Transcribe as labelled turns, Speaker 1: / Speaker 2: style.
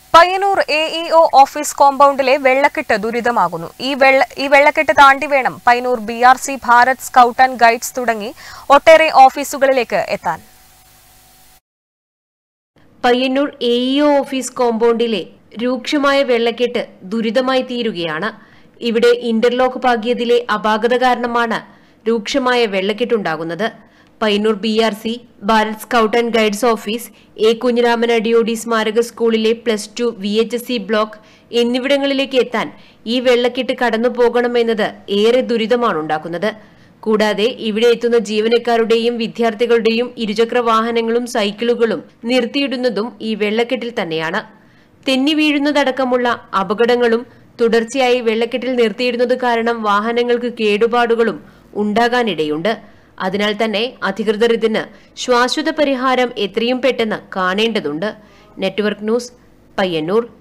Speaker 1: Payyanur A E O office കോമ്പൗണ്ടിലെ വെള്ളക്കെട്ട് ദുരിതമാകുന്നു ഈ വെള്ള ഈ വെള്ളക്കെട്ട് താണ്ടി വേണം Payyanur B R C Bharat scout and guides തുടങ്ങി ഒട്ടേറെ ഓഫീസുകളിലേക്ക് എത്താൻ
Speaker 2: പയ്യന്നൂർ എ ഇഒ ഓഫീസ് കോമ്പൗണ്ടിലെ രൂക്ഷമായ വെള്ളക്കെട്ട് ദുരിതമായി തീരുകയാണ് ഇവിടെ ഇന്റർലോക്ക് പാകിയതിലെ അപാകത കാരണമാണ് രൂക്ഷമായ വെള്ളക്കെട്ടുണ്ടാകുന്നത് Payyanur B R C Bharat scout and guides office A Kunhiraman Adiyodi സ്മാരക സ്കൂളിലെ plus two V H S C block എന്നിവിടങ്ങളിലേക്ക് എത്താൻ ഈ വെള്ളക്കെട്ട് കടന്നു പോകണമെന്നത് ഏറെ ദുരിതമാണ് ഉണ്ടാക്കുന്നത് കൂടാതെ ഇവിടെ എത്തുന്ന ജീവനക്കാരുടെയും വിദ്യാർത്ഥികളുടെയും ഇരുചക്ര വാഹനങ്ങളും സൈക്കിളുകളും നിർത്തിയിടുന്നതും ഈ വെള്ളക്കെട്ടിൽ തന്നെയാണ് തെന്നി വീഴുന്നതടക്കമുള്ള അപകടങ്ങളും തുടർച്ചയായി വെള്ളക്കെട്ടിൽ നിർത്തിയിടുന്നത് കാരണം വാഹനങ്ങൾക്ക് കേടുപാടുകളും ഉണ്ടാകാനിടയുണ്ട് അതിനാൽ തന്നെ അധികൃതർ ഇതിന് ശാശ്വത പരിഹാരം എത്രയും പെട്ടെന്ന് കാണേണ്ടതുണ്ട് നെറ്റ്വർക്ക് ന്യൂസ് പയ്യന്നൂർ